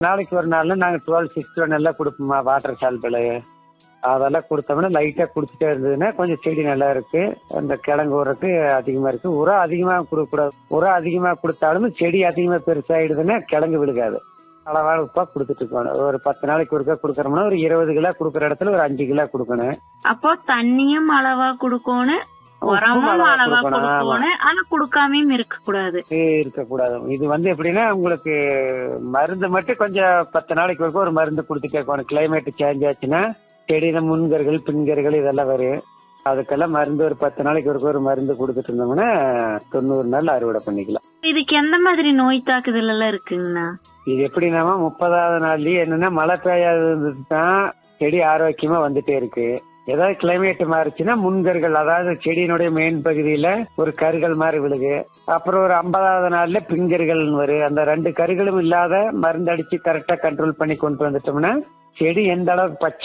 நாளைக்கு ஒரு நாள்ல நாங்க டுவெல் சிக்ஸ் ஒன் எல்லாம் கொடுப்போமா வாட்டர் சால்பிள் அதெல்லாம் கொடுத்தோம்னா லைட்டா குடிச்சிட்டே இருந்ததுன்னா கொஞ்சம் செடி நல்லா இருக்கு அந்த கிழங்கு உரத்து அதிகமா இருக்கு உரம் அதிகமா கொடுக்க கூடாது உரம் அதிகமா கொடுத்தாலும் செடி அதிகமா பெருசாயிடுதுன்னா கிழங்கு விழுகாது அளவாளுப்பா கொடுத்துட்டு இருக்கணும் ஒரு பத்து நாளைக்கு ஒருக்கா கொடுக்கறோம்னா ஒரு இருபது கிலோ கொடுக்குற இடத்துல ஒரு அஞ்சு கிலோ கொடுக்கணும் அப்போ தண்ணியும் அளவா குடுக்கணும் உப்பும் உரமும் அளவா அளவா கொடுக்கணும், ஆமா. கொடுக்கணும் ஆனா குடுக்காமையும் இருக்க கூடாது இருக்கக்கூடாது இது வந்து எப்படின்னா உங்களுக்கு மருந்து மட்டும் கொஞ்சம் பத்து நாளைக்கு ஒருக்கா ஒரு மருந்து கொடுத்துட்டே இருக்கணும் கிளைமேட் சேஞ்ச் ஆச்சுன்னா செடியில முன்கர்கள் பின்கர்கள் இதெல்லாம் வரும் அதுக்கெல்லாம் மருந்து ஒரு பத்து நாளைக்கு ஒருக்கா ஒரு மருந்து கொடுத்துட்டு இருந்தோம்னா தொண்ணூறு நாள் அறுவடை பண்ணிக்கலாம் இதுக்கு எந்த மாதிரி நோய் தாக்குதல் எல்லாம் இருக்குங்கண்ணா இது எப்படின்னா முப்பதாவது நாள்லயே என்னன்னா மழை பெய்யாதது தான் செடி ஆரோக்கியமா வந்துட்டே இருக்கு ஏதாவது கிளைமேட் மாறுச்சுன்னா முன்கர்கள் அதாவது செடியினுடைய மேன் பகுதியில ஒரு கருகள் மாதிரி விழுகு அப்புறம் ஒரு ஐம்பதாவது நாள்ல பிங்கர்கள் வரும் அந்த ரெண்டு கருகளும் இல்லாத மருந்து அடிச்சு கரெக்டா கண்ட்ரோல் பண்ணி கொண்டு வந்துட்டோம்னா செடி எந்த அளவுக்கு பச்சை